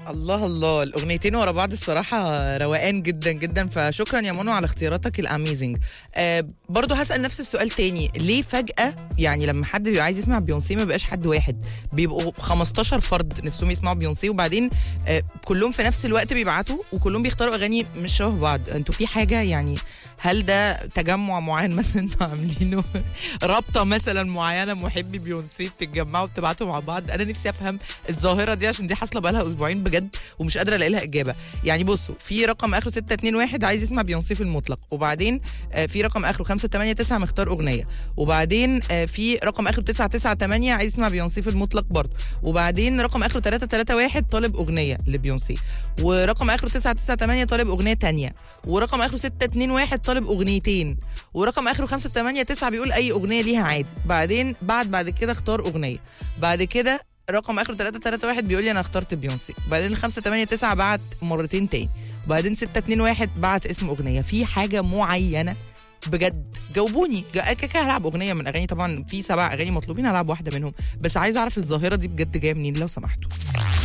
الله الله الاغنيتين ورا بعض الصراحه روقان جدا جدا فشكرا يا منو على اختياراتك الاميزنج آه برضو هسال نفس السؤال تاني ليه فجاه يعني لما حد بيبقى عايز يسمع بيونسي ما بيبقاش حد واحد بيبقوا 15 فرد نفسهم يسمعوا بيونسي وبعدين آه كلهم في نفس الوقت بيبعتوا وكلهم بيختاروا اغاني مش شبه بعض انتوا في حاجه يعني هل ده تجمع معين مثلا انتوا عاملينه رابطه مثلا معينه محبي بيونسي بتتجمعوا بتبعتوا مع بعض انا نفسي افهم الظاهره دي عشان دي حاصله بقالها اسبوعين بجد ومش قادره الاقي لها اجابه يعني بصوا في رقم اخره 621 عايز يسمع بيونسي في المطلق وبعدين آه، في رقم اخره 589 مختار اغنيه وبعدين آه، في رقم اخره 998 عايز يسمع بيونسي في المطلق برضه وبعدين رقم اخره 331 طالب اغنيه لبيونسي ورقم اخره 998 طالب اغنيه تانية ورقم اخره 621 طالب اغنيتين ورقم اخره 589 بيقول اي اغنيه ليها عادي بعدين بعد بعد كده اختار اغنيه بعد كده رقم اخره 331 بيقول لي انا اخترت بيونسي بعدين 589 بعت مرتين تاني وبعدين 621 بعت اسم اغنيه في حاجه معينه بجد جاوبوني جا- كده كده هلعب اغنيه من اغاني طبعا في سبع اغاني مطلوبين هلعب واحده منهم بس عايز اعرف الظاهره دي بجد جايه منين لو سمحتوا